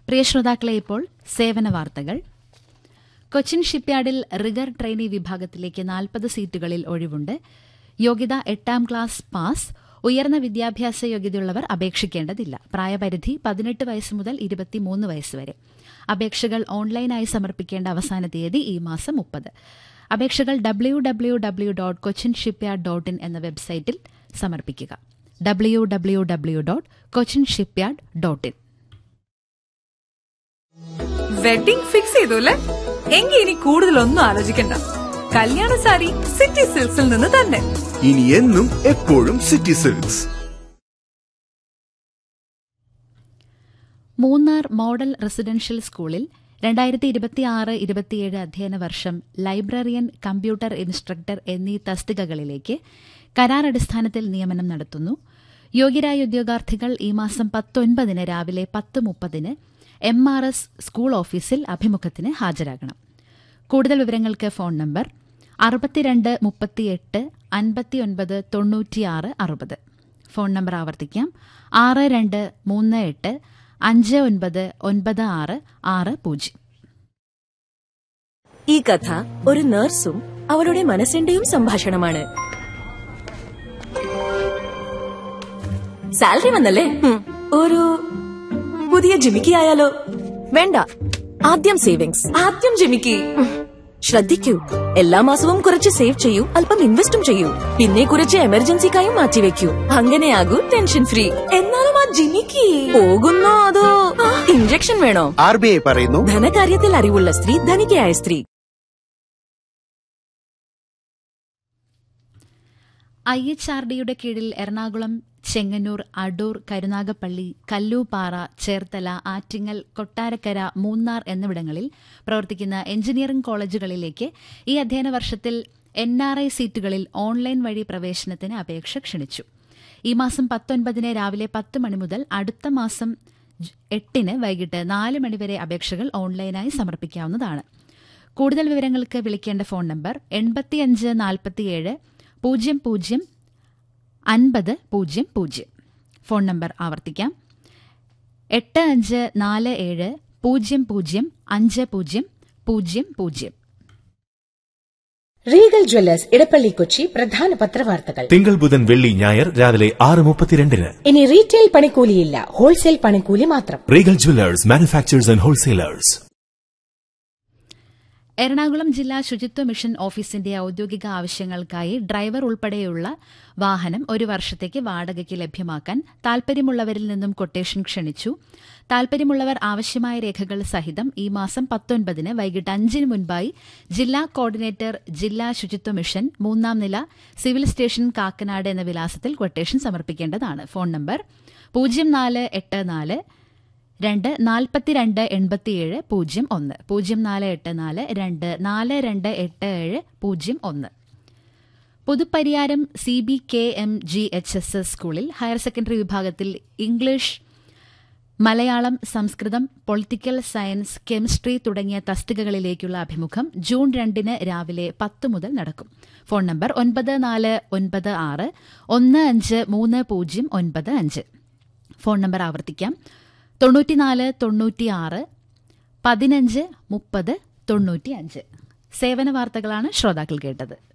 പ്രിയ ശ്രോതാക്കളെ ഇപ്പോൾ സേവന വാർത്തകൾ കൊച്ചിൻ ഷിപ്പ്യാർഡിൽ റിഗർ ട്രെയിനി വിഭാഗത്തിലേക്ക് നാൽപ്പത് സീറ്റുകളിൽ ഒഴിവുണ്ട് യോഗ്യത എട്ടാം ക്ലാസ് പാസ് ഉയർന്ന വിദ്യാഭ്യാസ യോഗ്യതയുള്ളവർ അപേക്ഷിക്കേണ്ടതില്ല പ്രായപരിധി പതിനെട്ട് വയസ്സ് മുതൽ ഇരുപത്തിമൂന്ന് വയസ്സ് വരെ അപേക്ഷകൾ ഓൺലൈനായി സമർപ്പിക്കേണ്ട അവസാന തീയതി ഈ മാസം മുപ്പത് അപേക്ഷകൾ W W W dot Cochin shipyard dot in എന്ന വെബ്സൈറ്റിൽ സമർപ്പിക്കുക W W W dot Cochin shipyard dot in wedding fix ചെയ്തു അല്ലേ എങ്കിൽ ഇനി കൂടുതലൊന്നും ആലോചിക്കണ്ട കല്യാണ സാരി സിറ്റി സിൽക്സിൽ നിന്ന് തന്നെ ഇനി എന്നും എപ്പോഴും city silks Munnar model residential സ്കൂളിൽ രണ്ടായിരത്തി ഇരുപത്തിയാറ് ഇരുപത്തിയേഴ് അധ്യയന വർഷം ലൈബ്രറിയൻ കമ്പ്യൂട്ടർ ഇൻസ്ട്രക്ടർ എന്നീ തസ്തികകളിലേക്ക് കരാർ അടിസ്ഥാനത്തിൽ നിയമനം നടത്തുന്നു യോഗ്യരായ ഉദ്യോഗാർത്ഥികൾ ഈ മാസം പത്തൊൻപതിന് രാവിലെ പത്ത് മുപ്പതിന് എം ആർ എസ് സ്കൂൾ ഓഫീസിൽ അഭിമുഖത്തിന് ഹാജരാകണം കൂടുതൽ വിവരങ്ങൾക്ക് ഫോൺ നമ്പർ അറുപത്തിരണ്ട് മുപ്പത്തിയെട്ട് അൻപത്തിയൊൻപത് തൊണ്ണൂറ്റിയാറ് അറുപത് ഫോൺ നമ്പർ ആവർത്തിക്കാം ആറ് രണ്ട് മൂന്ന് എട്ട് അഞ്ച് ഒൻപത് ഒൻപത് ആറ് ആറ് പൂജ്യം ഈ കഥ ഒരു നഴ്സും അവളുടെ മനസ്സിന്റെയും സംഭാഷണമാണ് സാലറി വന്നല്ലേ ഹും, ഒരു പുതിയ ജിമിക്കി ആയാലോ വേണ്ട ആദ്യം സേവിങ്സ് ആദ്യം ജിമിക്കി ഉം. ശ്രദ്ധിക്കൂ എല്ലാ മാസവും കുറച്ച് സേവ് ചെയ്യൂ അല്പം ഇൻവെസ്റ്റും ചെയ്യൂ പിന്നെ കുറച്ച് എമർജൻസിക്കായും മാറ്റിവെക്കൂ അങ്ങനെയാകൂ ടെൻഷൻ ഫ്രീ എന്നാലും ആ ജിമിക്കി പോകുന്നോ അതോ ഇഞ്ചക്ഷൻ വേണോ ആർ ബി ഐ പറയുന്നു ധനകാര്യത്തിൽ അറിവുള്ള സ്ത്രീ ധനികയായ സ്ത്രീ ഐ എച്ച് ആർ ഡിയുടെ കീഴിൽ എറണാകുളം ചെങ്ങന്നൂർ അടൂർ കരുനാഗപ്പള്ളി കല്ലൂപ്പാറ ചേർത്തല ആറ്റിങ്ങൽ കൊട്ടാരക്കര മൂന്നാർ എന്നിവിടങ്ങളിൽ പ്രവർത്തിക്കുന്ന എഞ്ചിനീയറിംഗ് കോളേജുകളിലേക്ക് ഈ അധ്യയന വർഷത്തിൽ എൻ ആർ ഐ സീറ്റുകളിൽ ഓൺലൈൻ വഴി പ്രവേശനത്തിന് അപേക്ഷ ക്ഷണിച്ചു ഈ മാസം പത്തൊൻപതിന് രാവിലെ പത്ത് മണി മുതൽ അടുത്ത മാസം ജ്- എട്ടിന് വൈകിട്ട് നാല് മണിവരെ അപേക്ഷകൾ ഓൺലൈനായി സമർപ്പിക്കാവുന്നതാണ് കൂടുതൽ വിവരങ്ങൾക്ക് വിളിക്കേണ്ട ഫോൺ നമ്പർ എൺപത്തിയഞ്ച് നാൽപ്പത്തിയേഴ് പൂജ്യം പൂജ്യം അൻപത് പൂജ്യം പൂജ്യം ഫോൺ നമ്പർ ആവർത്തിക്കാം എട്ട് അഞ്ച് നാല് ഏഴ് പൂജ്യം പൂജ്യം അഞ്ച് പൂജ്യം പൂജ്യം പൂജ്യം റീഗൽ ജ്വല്ലേഴ്സ് ഇടപ്പള്ളി കൊച്ചി പ്രധാന പത്രവാർത്തകൾ തിങ്കൾ ബുധൻ വെള്ളി ഞായർ രാവിലെ ആറ് മുപ്പത്തിരണ്ടിന് ഇനി റീറ്റെയിൽ പണിക്കൂലിയില്ല ഹോൾസെയിൽ പണിക്കൂലി മാത്രം Regal jewellers manufacturers and wholesalers Ernakulam ജില്ലാ ശുചിത്വ മിഷൻ ഓഫീസിന്റെ ഔദ്യോഗിക ആവശ്യങ്ങൾക്കായി ഡ്രൈവർ ഉൾപ്പെടെയുള്ള വാഹനം ഒരു വർഷത്തേക്ക് വാടകയ്ക്ക് ലഭ്യമാക്കാൻ താൽപര്യമുള്ളവരിൽ നിന്നും കൊട്ടേഷൻ ക്ഷണിച്ചു താൽപര്യമുള്ളവർ ആവശ്യമായ രേഖകൾ സഹിതം ഈ മാസം പത്തൊൻപതിന് വൈകിട്ട് അഞ്ചിന് മുൻപായി ജില്ലാ കോർഡിനേറ്റർ ജില്ലാ ശുചിത്വ മിഷൻ മൂന്നാം നില സിവിൽ സ്റ്റേഷൻ കാക്കനാട് എന്ന വിലാസത്തിൽ കൊട്ടേഷൻ സമർപ്പിക്കേണ്ടതാണ് ഫോൺ നമ്പർ പൂജ്യം നാല് എട്ട് നാല് രണ്ട് നാൽപ്പത്തിരണ്ട് എൺപത്തിയേഴ് പൂജ്യം ഒന്ന് പൂജ്യം നാല് എട്ട് നാല് രണ്ട് നാല് രണ്ട് എട്ട് ഏഴ് പൂജ്യം ഒന്ന് Puthupariyaram C B K M G H S S സ്കൂളിൽ ഹയർ സെക്കൻഡറി വിഭാഗത്തിൽ English Malayalam Samskritam political science chemistry തുടങ്ങിയ തസ്തികകളിലേക്കുള്ള അഭിമുഖം ജൂൺ രണ്ടിന് രാവിലെ പത്ത് മുതൽ നടക്കും ഫോൺ നമ്പർ ഒൻപത് നാല് ഒൻപത് ആറ് ഒന്ന് അഞ്ച് മൂന്ന് പൂജ്യം ഒൻപത് അഞ്ച് ഫോൺ നമ്പർ ആവർത്തിക്കാം തൊണ്ണൂറ്റിനാല് തൊണ്ണൂറ്റിയാറ് പതിനഞ്ച് മുപ്പത് തൊണ്ണൂറ്റിയഞ്ച് സേവന വാർത്തകളാണ് ശ്രോതാക്കൾ കേട്ടത്